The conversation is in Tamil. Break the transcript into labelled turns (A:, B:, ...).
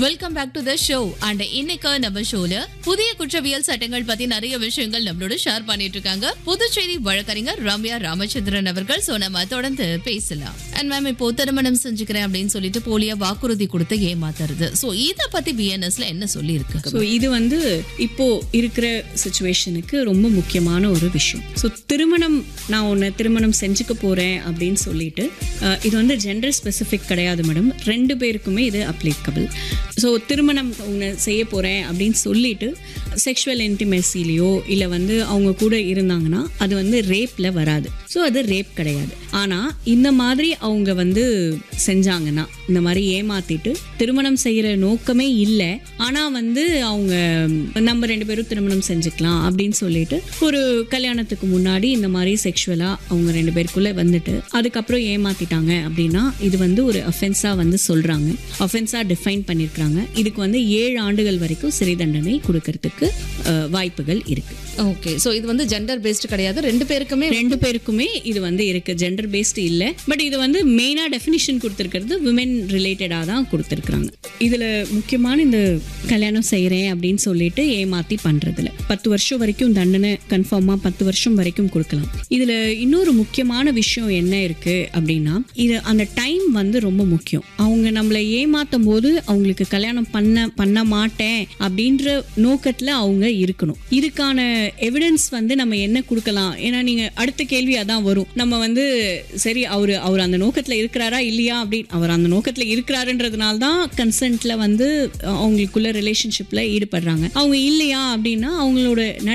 A: welcome back to the show and இன்னைக்கு நம்ம ஷோல புதிய குற்றவியல் சட்டங்கள் பத்தி நிறைய விஷயங்கள் நம்மளோட ஷேர் பண்ணிட்டு இருக்காங்க புதுச்சேரி வழக்கறிஞர் ரம்யா ராமச்சந்திரன் அவர்கள் சோ நம்ம தொடர்ந்து பேசலாம் அண்ட் மேம் இப்போ திருமணம் செஞ்சுக்கிறேன் அப்படின்னு சொல்லிட்டு போலியா வாக்குறுதி கொடுத்து ஏமாத்துறது சோ இத பத்தி பிஎன்எஸ்ல என்ன சொல்லி இருக்கு
B: ஸோ இது வந்து இப்போ இருக்கிற சுச்சுவேஷனுக்கு ரொம்ப முக்கியமான ஒரு விஷயம் ஸோ திருமணம் நான் உன்னை திருமணம் செஞ்சுக்க போகிறேன் அப்படின்னு சொல்லிட்டு அஹ், இது வந்து ஜெண்டர் ஸ்பெசிஃபிக் கிடையாது மேடம் ரெண்டு பேருக்குமே இது அப்ளிகபிள் ஸோ திருமணம் உன்னை செய்ய போகிறேன் அப்படின்னு சொல்லிட்டு செக்ஷுவல் இன்டிமெசிலையோ இல்லை வந்து அவங்க கூட இருந்தாங்கன்னா அது வந்து ரேப்பில் வராது ஸோ அது ரேப் கிடையாது ஆனால் இந்த மாதிரி அவங்க வந்து செஞ்சாங்கன்னா இந்த மாதிரி ஏமாத்திட்டு திருமணம் செய்கிற நோக்கமே இல்லை ஆனால் வந்து அவங்க நம்ம ரெண்டு பேரும் திருமணம் செஞ்சுக்கலாம் அப்படின்னு சொல்லிட்டு ஒரு கல்யாணத்துக்கு முன்னாடி இந்த மாதிரி செக்ஷுவலாக அவங்க ரெண்டு பேருக்குள்ளே வந்துட்டு அதுக்கப்புறம் ஏமாத்திட்டாங்க அப்படின்னா இது வந்து ஒரு அஃபென்ஸாக வந்து சொல்கிறாங்க அஃபென்ஸாக டிஃபைன் பண்ணியிருக்கிறாங்க இதுக்கு வந்து ஏழு ஆண்டுகள் வரைக்கும் சிறை தண்டனை கொடுக்கறதுக்கு அஹ், வாய்ப்புகள் இருக்குது
A: ஓகே சோ இது வந்து ஜெண்டர் பேஸ்ட் கிடையாது ரெண்டு பேருக்குமே
B: ரெண்டு பேருக்குமே இது வந்து இருக்கு ஜெண்டர் பேஸ்டு இல்லை பட் இது வந்து மெயினாக டெஃபினிஷன் கொடுத்துருக்கிறது விமென் ரிலேட்டடாக தான் கொடுத்துருக்குறாங்க இதில் முக்கியமான இந்த கல்யாணம் செய்கிறேன் அப்படின்னு சொல்லிட்டு ஏமாற்றி பண்ணுறதுல பத்து வருஷம் வரைக்கும் தண்டனை கன்ஃபார்மாக பத்து வருஷம் வரைக்கும் கொடுக்கலாம் இதில் இன்னொரு முக்கியமான விஷயம் என்ன இருக்குது அப்படின்னா இது அந்த டைம் வந்து ரொம்ப முக்கியம் அவங்க நம்மளை ஏமாத்தும் போது அவங்களுக்கு கல்யாணம் பண்ண பண்ண மாட்டேன் அப்படின்ற நோக்கத்தில் அவங்க இருக்கணும் இதுக்கான எவிடன்ஸ் வந்து நம்ம என்ன கொடுக்கலாம் ஏன்னா நீங்க அடுத்த கேள்வி அதான் வரும் நம்ம வந்து சரி அவர் அவர் அந்த நோக்கத்துல இருக்கிறாரா இல்லையா அப்படின்னு அவர் அந்த நோக்கத்துல இருக்கிறாருன்றதுனால தான் கன்சென்ட்ல வந்து அவங்களுக்குள்ள ரிலேஷன்ஷிப்ல ஈடுபடுறாங்க அவங்க இல்லையா அப்படின்னா அவங்களோட